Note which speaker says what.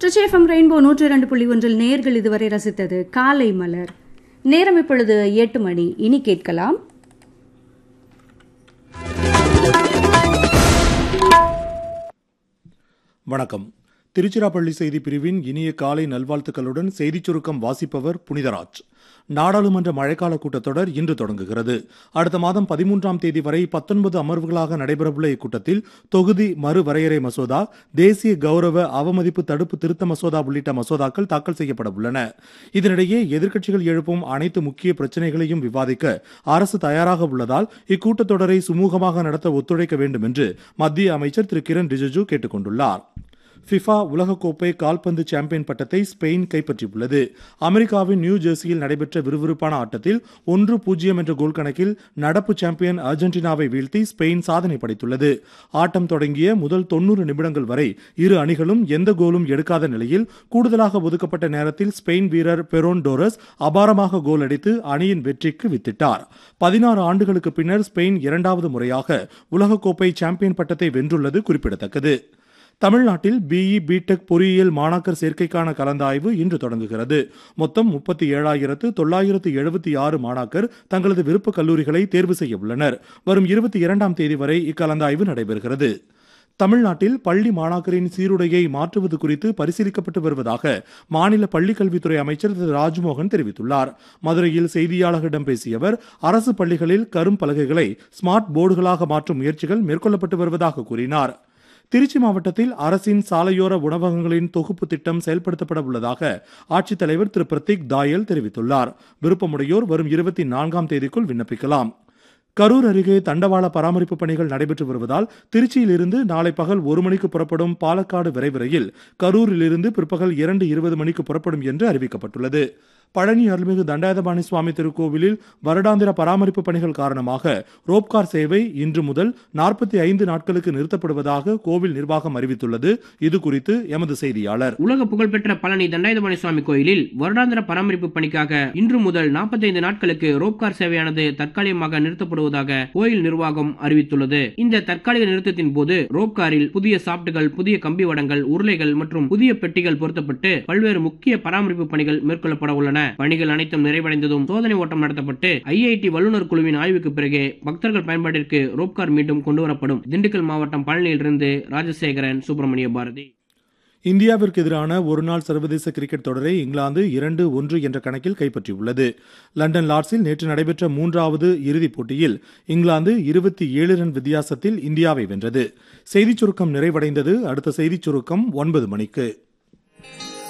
Speaker 1: ட்ரிச்சேஃபம் rainbow நூற்றி இரண்டு புள்ளி ஒன்றில் நேர்கள் இதுவரை ரசித்தது காலை மலர் நேரம் இப்பொழுது எட்டு மணி இனி கேட்கலாம்
Speaker 2: வணக்கம் திருச்சிராப்பள்ளி செய்தி பிரிவின் இனிய காலை நல்வாழ்த்துக்களுடன் செய்திச் சுருக்கம் வாசிப்பவர் புனிதராஜ் நாடாளுமன்ற மழைக்கால கூட்டத்தொடர் இன்று தொடங்குகிறது அடுத்த மாதம் பதிமூன்றாம் தேதி வரை பத்தொன்பது அமர்வுகளாக நடைபெறவுள்ள இக்கூட்டத்தில் தொகுதி மறுவரையறை மசோதா தேசிய கௌரவ அவமதிப்பு தடுப்பு திருத்த மசோதா உள்ளிட்ட மசோதாக்கள் தாக்கல் செய்யப்பட உள்ளன இதனிடையே எதிர்க்கட்சிகள் எழுப்பும் அனைத்து முக்கிய பிரச்சனைகளையும் விவாதிக்க அரசு தயாராக உள்ளதால் இக்கூட்டத்தொடரை சுமூகமாக நடத்த ஒத்துழைக்க வேண்டும் என்று மத்திய அமைச்சர் திரு கிரண் ரிஜிஜு கேட்டுக் கொண்டுள்ளார் ஃபிஃபா உலகக்கோப்பை கால்பந்து சாம்பியன் பட்டத்தை ஸ்பெயின் கைப்பற்றியுள்ளது அமெரிக்காவின் நியூ ஜெர்சியில் நடைபெற்ற விறுவிறுப்பான ஆட்டத்தில் ஒன்று பூஜ்ஜியம் என்ற கோல் கணக்கில் நடப்பு சாம்பியன் அர்ஜென்டினாவை வீழ்த்தி ஸ்பெயின் சாதனை படைத்துள்ளது ஆட்டம் தொடங்கிய முதல் தொன்னூறு நிமிடங்கள் வரை இரு அணிகளும் எந்த கோலும் எடுக்காத நிலையில் கூடுதலாக ஒதுக்கப்பட்ட நேரத்தில் ஸ்பெயின் வீரர் பெரோன் டோரஸ் அபாரமாக கோல் அடித்து அணியின் வெற்றிக்கு வித்திட்டார் பதினாறு ஆண்டுகளுக்கு பின்னர் ஸ்பெயின் இரண்டாவது முறையாக உலகக்கோப்பை சாம்பியன் பட்டத்தை வென்றுள்ளது குறிப்பிடத்தக்கது தமிழ்நாட்டில் பிஇ பிடெக் பொறியியல் மாணாக்கர் சேர்க்கைக்கான கலந்தாய்வு இன்று தொடங்குகிறது மொத்தம் முப்பத்தி ஏழாயிரத்து தொள்ளாயிரத்து எழுபத்தி ஆறு மாணாக்கர் தங்களது விருப்ப கல்லூரிகளை தேர்வு செய்ய உள்ளனர் வரும் இருபத்தி இரண்டாம் தேதி வரை இக்கலந்தாய்வு நடைபெறுகிறது தமிழ்நாட்டில் பள்ளி மாணாக்கரின் சீருடையை மாற்றுவது குறித்து பரிசீலிக்கப்பட்டு வருவதாக மாநில பள்ளிக்கல்வித்துறை அமைச்சர் திரு ராஜ்மோகன் தெரிவித்துள்ளார் மதுரையில் செய்தியாளர்களிடம் பேசிய அவர் அரசு பள்ளிகளில் கரும்பலகைகளை ஸ்மார்ட் போர்டுகளாக மாற்றும் முயற்சிகள் மேற்கொள்ளப்பட்டு வருவதாக கூறினார் திருச்சி மாவட்டத்தில் அரசின் சாலையோர உணவகங்களின் தொகுப்பு திட்டம் செயல்படுத்தப்பட உள்ளதாக ஆட்சித்தலைவர் திரு பிரதீக் தாயல் தெரிவித்துள்ளார் விருப்பமுடையோர் வரும் இருபத்தி நான்காம் தேதிக்குள் விண்ணப்பிக்கலாம் கரூர் அருகே தண்டவாள பராமரிப்பு பணிகள் நடைபெற்று வருவதால் திருச்சியிலிருந்து நாளை பகல் ஒரு மணிக்கு புறப்படும் பாலக்காடு விரைவு ரயில் கரூரிலிருந்து பிற்பகல் இரண்டு இருபது மணிக்கு புறப்படும் என்று அறிவிக்கப்பட்டுள்ளது பழனி அருள்மிகு தண்டாயுதபாணி சுவாமி திருக்கோவிலில் வருடாந்திர பராமரிப்பு பணிகள் காரணமாக ரோப்கார் சேவை இன்று முதல் நாற்பத்தி ஐந்து நாட்களுக்கு நிறுத்தப்படுவதாக கோவில் நிர்வாகம் அறிவித்துள்ளது இது குறித்து எமது செய்தியாளர்
Speaker 3: உலக புகழ்பெற்ற பழனி தண்டாயுதபாணி சுவாமி கோயிலில் வருடாந்திர பராமரிப்பு பணிக்காக இன்று முதல் 45 நாட்களுக்கு ரோப்கார் சேவையானது தற்காலிகமாக நிறுத்தப்படுவதாக கோயில் நிர்வாகம் அறிவித்துள்ளது இந்த தற்காலிக நிறுத்தத்தின் போது ரோப்காரில் புதிய சாப்டுகள் புதிய கம்பி வடங்கள் உருளைகள் மற்றும் புதிய பெட்டிகள் பொருத்தப்பட்டு பல்வேறு முக்கிய பராமரிப்பு பணிகள் மேற்கொள்ளப்பட உள்ளன பணிகள் அனைத்தும் நிறைவடைந்ததும் சோதனை ஓட்டம் நடத்தப்பட்டு ஐஐடி வல்லுநர் குழுவின் ஆய்வுக்கு பிறகு பக்தர்கள் பயன்பாட்டிற்கு ரோப்கார் மீண்டும் கொண்டுவரப்படும் திண்டுக்கல் மாவட்டம் பழனியிலிருந்து ராஜசேகரன் சுப்பிரமணிய பாரதி
Speaker 2: இந்தியாவிற்கு எதிரான ஒருநாள் சர்வதேச கிரிக்கெட் தொடரை இங்கிலாந்து இரண்டு ஒன்று என்ற கணக்கில் கைப்பற்றியுள்ளது லண்டன் லார்ட்ஸில் நேற்று நடைபெற்ற மூன்றாவது இறுதிப் போட்டியில் இங்கிலாந்து இருபத்தி ஏழு ரன் வித்தியாசத்தில் இந்தியாவை வென்றது செய்திச் சுருக்கம் நிறைவடைந்தது அடுத்த செய்திச் சுருக்கம் ஒன்பது மணிக்கு